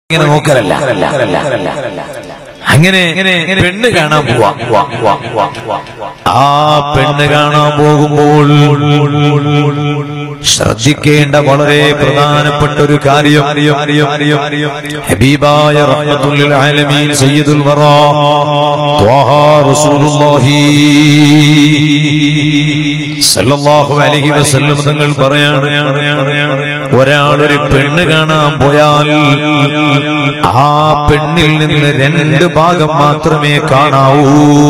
ഇങ്ങനെ നോക്കലല്ല അങ്ങനെ പെണ്ണ് കാണാൻ പോവാ ആ പെണ്ണ് കാണാൻ പോകുമ്പോൾ ശ്രദ്ധിക്കേണ്ട വളരെ പ്രധാനപ്പെട്ട ഒരു കാര്യം ഹബീബായ റഹ്മത്തുൽ ആലമീൻ സയ്യിദുൽ വറാ ത്വാഹ റസൂലുള്ളാഹി സല്ലല്ലാഹു അലൈഹി വസല്ലം തങ്ങൾ പറയാണ് ഒരാൾ ഒരു പെണ്ണ് കാണാൻ പോയാൽ ആ പെണ്ണിൽ നിന്ന് രണ്ട് ഭാഗം മാത്രമേ കാണാവൂ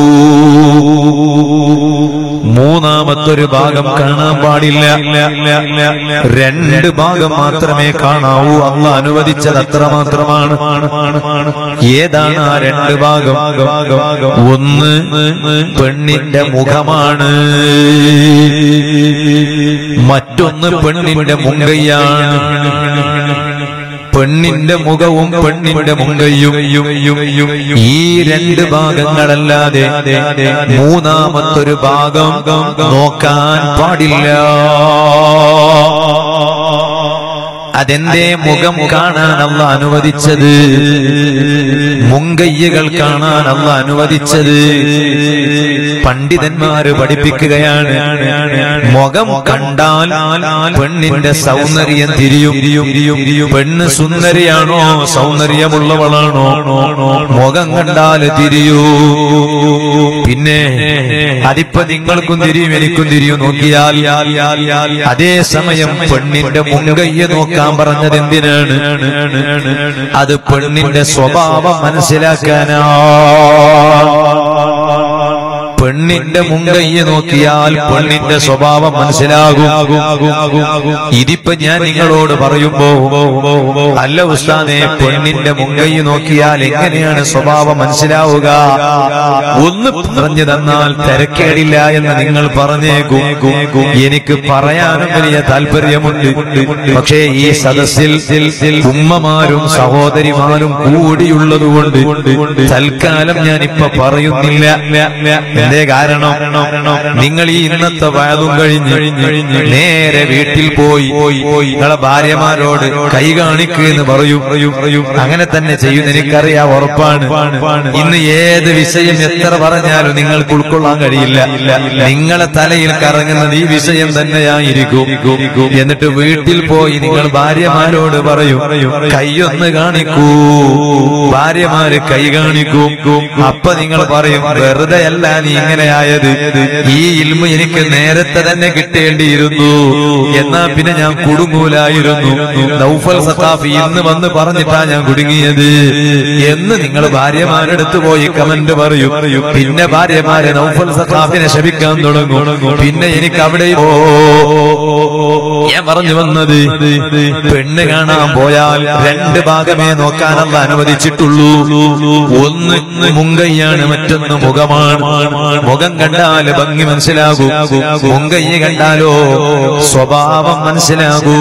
മൂന്നാമത്തൊരു ഭാഗം കാണാൻ പാടില്ല രണ്ട് ഭാഗം മാത്രമേ കാണാവൂ അള്ള അനുവദിച്ചത് അത്ര മാത്രമാണ് ഏതാണ് ആ രണ്ട് ഭാഗം ഒന്ന് പെണ്ണിന്റെ മുഖമാണ് മറ്റൊന്ന് പെണ്ണിന്റെ മുങ്കയ്യാണ് പെണ്ണിന്റെ മുഖവും പെണ്ണിന്റെ മുങ്കയും ഈ രണ്ട് ഭാഗങ്ങളല്ലാതെ മൂന്നാമത്തൊരു ഭാഗം നോക്കാൻ പാടില്ല അതെന്തേ മുഖം കാണാൻ അല്ല അനുവദിച്ചത് മുങ്കയ്യകൾ കാണാൻ അല്ല അനുവദിച്ചത് പണ്ഡിതന്മാര് പഠിപ്പിക്കുകയാണ് മുഖം കണ്ടാൽ പെണ്ണിന്റെ സൗന്ദര്യം തിരിയും പെണ്ണ് സുന്ദരിയാണോ സൗന്ദര്യമുള്ളവളാണോ മുഖം കണ്ടാൽ തിരിയൂ പിന്നെ അതിപ്പോ നിങ്ങൾക്കും തിരിയും എനിക്കും തിരിയും നോക്കിയാൽ അതേ സമയം പെണ്ണിന്റെ മുങ്കയ്യ നോക്കാൻ പറഞ്ഞത് എന്തിനാണ് അത് പെണ്ണിന്റെ സ്വഭാവം മനസ്സിലാക്കാനാ പെണ്ണിന്റെ മുങ്കയ്യ നോക്കിയാൽ പെണ്ണിന്റെ സ്വഭാവം മനസ്സിലാകും ഇതിപ്പോ ഞാൻ നിങ്ങളോട് പറയുമ്പോ അല്ല ഉസ്താദെ പെണ്ണിന്റെ മുങ്കയ്യ നോക്കിയാൽ എങ്ങനെയാണ് സ്വഭാവം മനസ്സിലാവുക ഒന്ന് പറഞ്ഞു തന്നാൽ തിരക്കേടില്ല എന്ന് നിങ്ങൾ പറഞ്ഞേക്കും എനിക്ക് പറയാനും വലിയ താല്പര്യമുണ്ട് പക്ഷേ ഈ സദസ്സിൽ ഉമ്മമാരും സഹോദരിമാരും കൂടിയുള്ളതുകൊണ്ട് തൽക്കാലം ഞാൻ ഇപ്പൊ പറയുന്നില്ല എന്തേ കാരണം നിങ്ങൾ ഈ ഇന്നത്തെ വയതും കഴിഞ്ഞ് നേരെ വീട്ടിൽ പോയി നിങ്ങളെ ഭാര്യമാരോട് കൈ കാണിക്കുന്ന് പറയും അങ്ങനെ തന്നെ ചെയ്യുന്ന എനിക്കറിയാം ഉറപ്പാണ് ഇന്ന് ഏത് വിഷയം എത്ര പറഞ്ഞാലും നിങ്ങൾക്ക് ഉൾക്കൊള്ളാൻ കഴിയില്ല നിങ്ങളെ തലയിൽ കറങ്ങുന്നത് ഈ വിഷയം തന്നെയായിരിക്കും എന്നിട്ട് വീട്ടിൽ പോയി നിങ്ങൾ ഭാര്യമാരോട് പറയും കൈയൊന്ന് കാണിക്കൂ ഭാര്യമാര് കൈ കാണിക്കും അപ്പൊ നിങ്ങൾ പറയും വെറുതെ അല്ല നീ ഇങ്ങനെയായത് ഈ ഇൽമ എനിക്ക് നേരത്തെ തന്നെ കിട്ടേണ്ടിയിരുന്നു എന്നാ പിന്നെ ഞാൻ കുടുങ്ങൂലായിരുന്നു നൗഫൽ സഖാഫി ഇന്ന് വന്ന് പറഞ്ഞിട്ടാ ഞാൻ കുടുങ്ങിയത് എന്ന് നിങ്ങൾ ഭാര്യമാരെടുത്ത് പോയി കമന്റ് പറയും പിന്നെ ഭാര്യമാരെ നൗഫൽ സഖാഫിനെ ശപിക്കാൻ തുടങ്ങും പിന്നെ എനിക്ക് അവിടെ ഓ ഞാൻ പറഞ്ഞു വന്നത് പെണ്ണ് കാണാൻ പോയാൽ രണ്ട് ഭാഗമേ നോക്കാനല്ല അനുവദിച്ചിട്ടുള്ളൂ ഒന്ന് മുങ്കയ്യാണ് മറ്റൊന്ന് മുഖമാണ് മുഖം കണ്ടാൽ ഭംഗി മനസ്സിലാകൂ മുങ്കയ്യ കണ്ടാലോ സ്വഭാവം മനസ്സിലാകൂ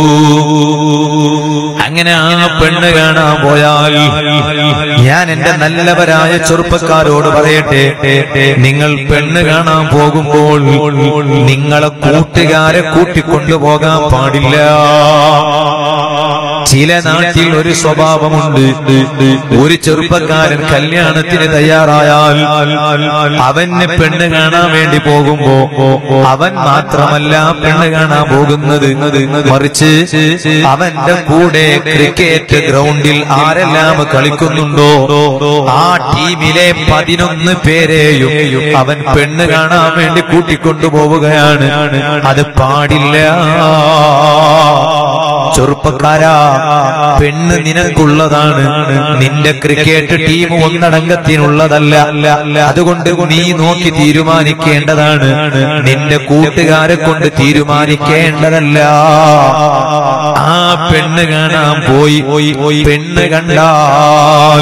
അങ്ങനെ ആ പെണ്ണ് കാണാൻ പോയാൽ ഞാൻ എന്റെ നല്ലവരായ ചെറുപ്പക്കാരോട് പറയട്ടെ നിങ്ങൾ പെണ്ണ് കാണാൻ പോകുമ്പോൾ നിങ്ങളെ കൂട്ടുകാരെ കൂട്ടിക്കൊണ്ടുപോകാൻ പാടില്ല ചില നാട്ടിൽ ഒരു സ്വഭാവമുണ്ട് ഒരു ചെറുപ്പക്കാരൻ കല്യാണത്തിന് തയ്യാറായാൽ അവന് പെണ്ണ് കാണാൻ വേണ്ടി പോകുമ്പോ അവൻ മാത്രമല്ല പെണ്ണ് കാണാൻ പോകുന്നത് മറിച്ച് അവന്റെ കൂടെ ക്രിക്കറ്റ് ഗ്രൗണ്ടിൽ ആരെല്ലാം കളിക്കുന്നുണ്ടോ ആ ടീമിലെ പതിനൊന്ന് പേരെയും അവൻ പെണ്ണ് കാണാൻ വേണ്ടി കൂട്ടിക്കൊണ്ടുപോവുകയാണ് അത് പാടില്ല ചെറുപ്പക്കാരാ പെണ്ണ് നിനക്കുള്ളതാണ് നിന്റെ ക്രിക്കറ്റ് ടീം ഒന്നടങ്കത്തിനുള്ളതല്ല അതുകൊണ്ട് നീ നോക്കി തീരുമാനിക്കേണ്ടതാണ് നിന്റെ കൂട്ടുകാരെ കൊണ്ട് തീരുമാനിക്കേണ്ടതല്ല ആ പെണ്ണ് കാണാൻ പോയി പെണ്ണ് കണ്ടാൽ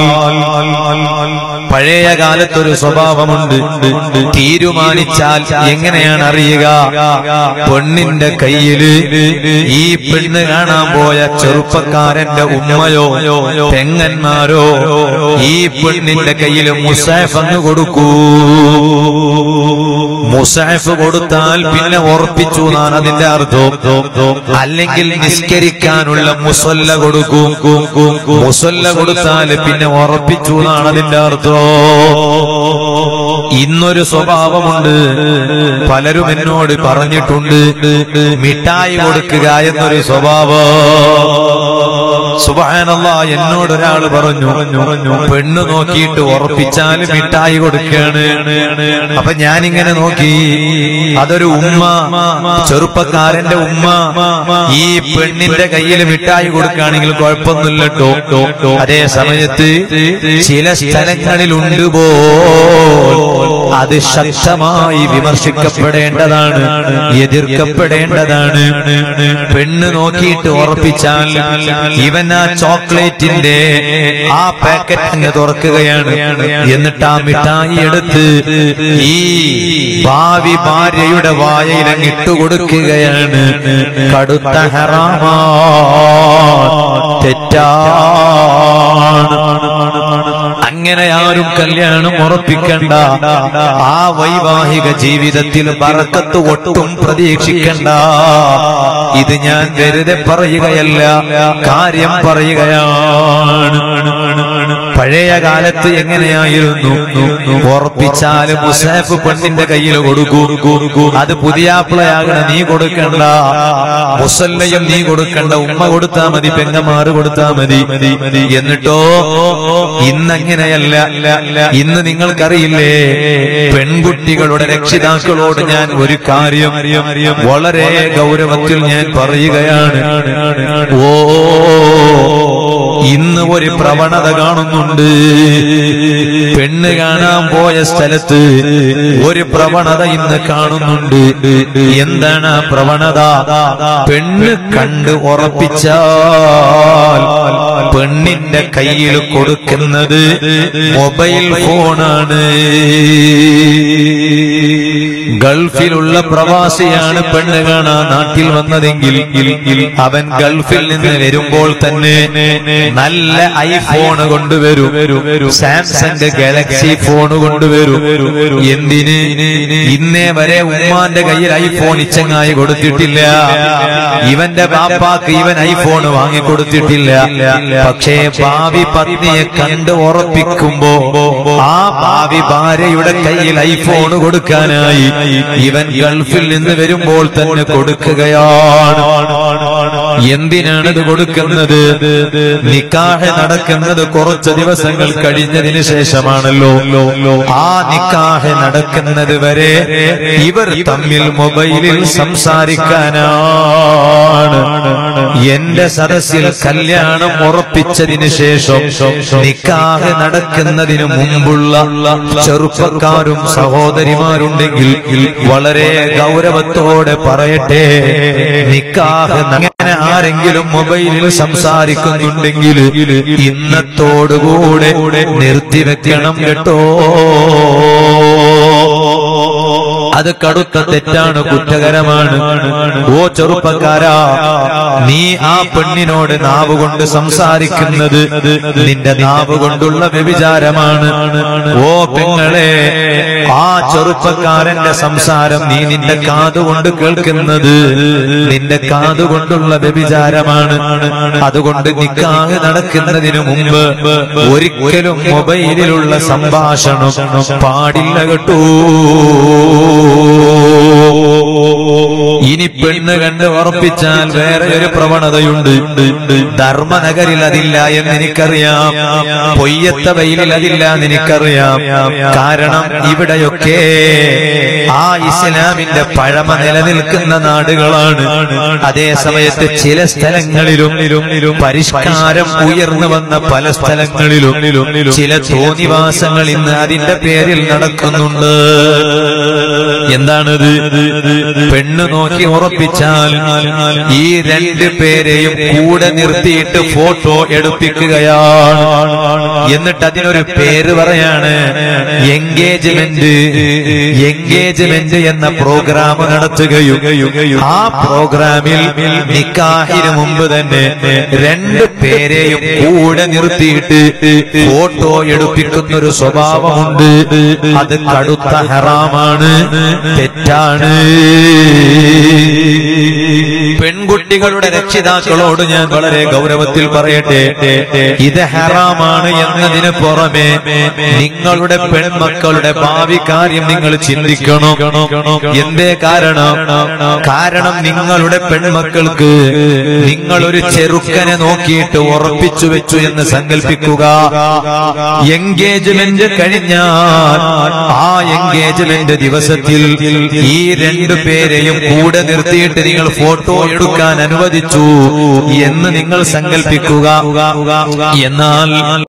പഴയ കാലത്തൊരു സ്വഭാവമുണ്ട് തീരുമാനിച്ചാൽ എങ്ങനെയാണ് അറിയുക പെണ്ണിന്റെ കയ്യില് ഈ പെണ്ണ് കാണാൻ കാണാൻ പോയ ചെറുപ്പക്കാരന്റെ ഉമ്മയോ പെങ്ങന്മാരോ ഈ പെണ്ണിന്റെ കയ്യിൽ മുസാഫ് അങ്ങ് കൊടുക്കൂ മുസാഫ് കൊടുത്താൽ പിന്നെ ഉറപ്പിച്ചു എന്നാണ് അതിന്റെ അർത്ഥം അല്ലെങ്കിൽ നിസ്കരിക്കാനുള്ള മുസല്ല കൊടുക്കും മുസല്ല കൊടുത്താൽ പിന്നെ ഉറപ്പിച്ചു എന്നാണ് അതിന്റെ അർത്ഥം ഇന്നൊരു സ്വഭാവമുണ്ട് പലരും എന്നോട് പറഞ്ഞിട്ടുണ്ട് മിഠായി കൊടുക്കുക എന്നൊരു സ്വഭാവം സുബാനല്ല എന്നോട് ഒരാൾ പറഞ്ഞു പെണ്ണ് നോക്കിയിട്ട് ഉറപ്പിച്ചാൽ മിഠായി കൊടുക്കാണ് അപ്പൊ ഞാനിങ്ങനെ നോക്കി അതൊരു ഉമ്മ ചെറുപ്പക്കാരന്റെ ഉമ്മ ഈ പെണ്ണിന്റെ കയ്യിൽ മിഠായി കൊടുക്കുകയാണെങ്കിൽ കുഴപ്പമൊന്നുമില്ലട്ടോ അതേ സമയത്ത് ചില സ്ഥലങ്ങളിലുണ്ട് പോ അത് ശക്തമായി വിമർശിക്കപ്പെടേണ്ടതാണ് എതിർക്കപ്പെടേണ്ടതാണ് പെണ്ണ് നോക്കിയിട്ട് ഉറപ്പിച്ചാൽ ഇവൻ ആ ചോക്ലേറ്റിന്റെ ആ പാക്കറ്റ് അങ്ങ് തുറക്കുകയാണ് എന്നിട്ട് ആ മിഠായി എടുത്ത് ഈ ഭാവി ഭാര്യയുടെ വായയിൽ അങ്ങ് ഇട്ടുകൊടുക്കുകയാണ് കടുത്ത ഹറാമാ തെറ്റാണ് അങ്ങനെ ആരും കല്യാണം ഉറപ്പിക്കണ്ട ആ വൈവാഹിക ജീവിതത്തിൽ ബറക്കത്ത് ഒട്ടും പ്രതീക്ഷിക്കണ്ട ഇത് ഞാൻ വെറുതെ പറയുകയല്ല കാര്യം പറയുകയാണ് പഴയ കാലത്ത് എങ്ങനെയായിരുന്നു ഉറപ്പിച്ചാല് മുസാഫ് പെണ്ണിന്റെ കയ്യിൽ കൊടുക്കൂ അത് പുതിയാപ്പിളയാകണ നീ കൊടുക്കണ്ട മുസല്ലയും നീ കൊടുക്കണ്ട ഉമ്മ കൊടുത്താ മതി പെങ്ങമാറ് കൊടുത്താ മതി എന്നിട്ടോ ഇന്നങ്ങനെയല്ല ഇന്ന് നിങ്ങൾക്കറിയില്ലേ പെൺകുട്ടികളുടെ രക്ഷിതാക്കളോട് ഞാൻ ഒരു കാര്യം വളരെ ഗൗരവത്തിൽ ഞാൻ പറയുകയാണ് ഓ ഇന്ന് ഒരു പ്രവണത കാണുന്നുണ്ട് പെണ്ണ് കാണാൻ പോയ സ്ഥലത്ത് ഒരു പ്രവണത ഇന്ന് കാണുന്നുണ്ട് എന്താണ് ആ പ്രവണത പെണ്ണ് കണ്ട് ഉറപ്പിച്ചാൽ പെണ്ണിന്റെ കയ്യിൽ കൊടുക്കുന്നത് മൊബൈൽ ഫോണാണ് ഗൾഫിലുള്ള പ്രവാസിയാണ് പെണ്ണ് കാണാൻ നാട്ടിൽ വന്നതെങ്കിൽ അവൻ ഗൾഫിൽ നിന്ന് വരുമ്പോൾ തന്നെ നല്ല ഐഫോൺ കൊണ്ടുവരും സാംസങ് ഗാലക്സി ഫോൺ കൊണ്ടുവരും എന്തിന് ഇന്നേ വരെ ഉമ്മാന്റെ കയ്യിൽ ഐഫോൺ ഇച്ചങ്ങായി കൊടുത്തിട്ടില്ല ഇവന്റെ ബാപ്പാക്ക് ഇവൻ ഐഫോൺ വാങ്ങിക്കൊടുത്തിട്ടില്ല പക്ഷേ ഭാവി പത്നിയെ കണ്ട് ഉറപ്പിക്കുമ്പോ ആ ഭാവി ഭാര്യയുടെ കയ്യിൽ ഐഫോൺ കൊടുക്കാനായി ഇവൻ ഗൾഫിൽ നിന്ന് വരുമ്പോൾ തന്നെ കൊടുക്കുകയാണ് എന്തിനാണ് ഇത് കൊടുക്കുന്നത് നിക്കാഹ് നടക്കുന്നത് കുറച്ച് ദിവസങ്ങൾ കഴിഞ്ഞതിന് ശേഷമാണല്ലോ ആ നിക്കാഹ് നടക്കുന്നത് വരെ ഇവർ തമ്മിൽ മൊബൈലിൽ സംസാരിക്കാനാണ് എന്റെ സദസ്സിൽ കല്യാണം ഉറപ്പിച്ചതിന് ശേഷം നിക്കാഹ് നടക്കുന്നതിന് മുമ്പുള്ള ചെറുപ്പക്കാരും സഹോദരിമാരുണ്ടെങ്കിൽ വളരെ ഗൗരവത്തോടെ പറയട്ടെ നിക്കാഹ് അങ്ങനെ ആരെങ്കിലും മൊബൈലിൽ സംസാരിക്കുന്നുണ്ടെങ്കിൽ ഇന്നത്തോടുകൂടെ നിർത്തിവെക്കണം കേട്ടോ അത് കടുത്ത തെറ്റാണ് കുറ്റകരമാണ് ഓ ചെറുപ്പക്കാരാ നീ ആ പെണ്ണിനോട് നാവ് കൊണ്ട് സംസാരിക്കുന്നത് നിന്റെ നാവ് കൊണ്ടുള്ള വ്യഭിചാരമാണ് ഓ പെങ്ങളെ ആ ചെറുപ്പക്കാരന്റെ സംസാരം നീ നിന്റെ കാതുകൊണ്ട് കേൾക്കുന്നത് നിന്റെ കാതുകൊണ്ടുള്ള വ്യഭിചാരമാണ് അതുകൊണ്ട് നിക്കാഹ് നടക്കുന്നതിനു മുമ്പ് ഒരിക്കലും മൊബൈലിലുള്ള സംഭാഷണം പാടില്ല കേട്ടോ ഇനി പെണ്ണ് കണ്ട് ഉറപ്പിച്ചാൽ വേറെ ഒരു പ്രവണതയുണ്ട് ധർമ്മനഗരിൽ അതില്ല എന്ന് എനിക്കറിയാം പൊയ്യത്ത വെയിലിൽ അതില്ല എന്ന് എനിക്കറിയാം കാരണം ഇവിടെയൊക്കെ ആ ഇസ്ലാമിന്റെ പഴമ നിലനിൽക്കുന്ന നാടുകളാണ് അതേ സമയത്ത് ചില സ്ഥലങ്ങളിലും പരിഷ്കാരം ഉയർന്നു വന്ന പല സ്ഥലങ്ങളിലും ചില തോന്നിവാസങ്ങൾ ഇന്ന് അതിന്റെ പേരിൽ നടക്കുന്നുണ്ട് എന്താണത് പെണ്ണ് നോക്കി ഉറപ്പിച്ചാൽ ഈ രണ്ട് പേരെയും കൂടെ നിർത്തിയിട്ട് ഫോട്ടോ എടുപ്പിക്കുകയാണ് എന്നിട്ട് അതിനൊരു പേര് പറയാണ് എൻഗേജ്മെന്റ് എൻഗേജ്മെന്റ് എന്ന പ്രോഗ്രാം നടത്തുകയും ആ പ്രോഗ്രാമിൽ നിക്കാഹിന് മുമ്പ് തന്നെ രണ്ട് പേരെയും കൂടെ നിർത്തിയിട്ട് ഫോട്ടോ എടുപ്പിക്കുന്ന ഒരു സ്വഭാവമുണ്ട് അത് കടുത്ത ഹറാമാണ് തെറ്റാണ് പെൺകുട്ടികളുടെ രക്ഷിതാക്കളോട് ഞാൻ വളരെ ഗൗരവത്തിൽ പറയട്ടെ ഇത് ഹറാമാണ് എന്നതിന് പുറമെ നിങ്ങളുടെ പെൺമക്കളുടെ ഭാവി കാര്യം നിങ്ങൾ ചിന്തിക്കണം എന്തേ കാരണം കാരണം നിങ്ങളുടെ പെൺമക്കൾക്ക് നിങ്ങൾ ഒരു ചെറുക്കനെ നോക്കിയിട്ട് ഉറപ്പിച്ചു വെച്ചു എന്ന് സങ്കല്പിക്കുക എൻഗേജ്മെന്റ് കഴിഞ്ഞാൽ ആ എൻഗേജ്മെന്റ് ദിവസത്തിൽ ഈ രണ്ടു പേരെയും കൂടെ നിർത്തിയിട്ട് നിങ്ങൾ ഫോട്ടോ എടുക്കാൻ അനുവദിച്ചു എന്ന് നിങ്ങൾ സങ്കല്പിക്കുക എന്നാൽ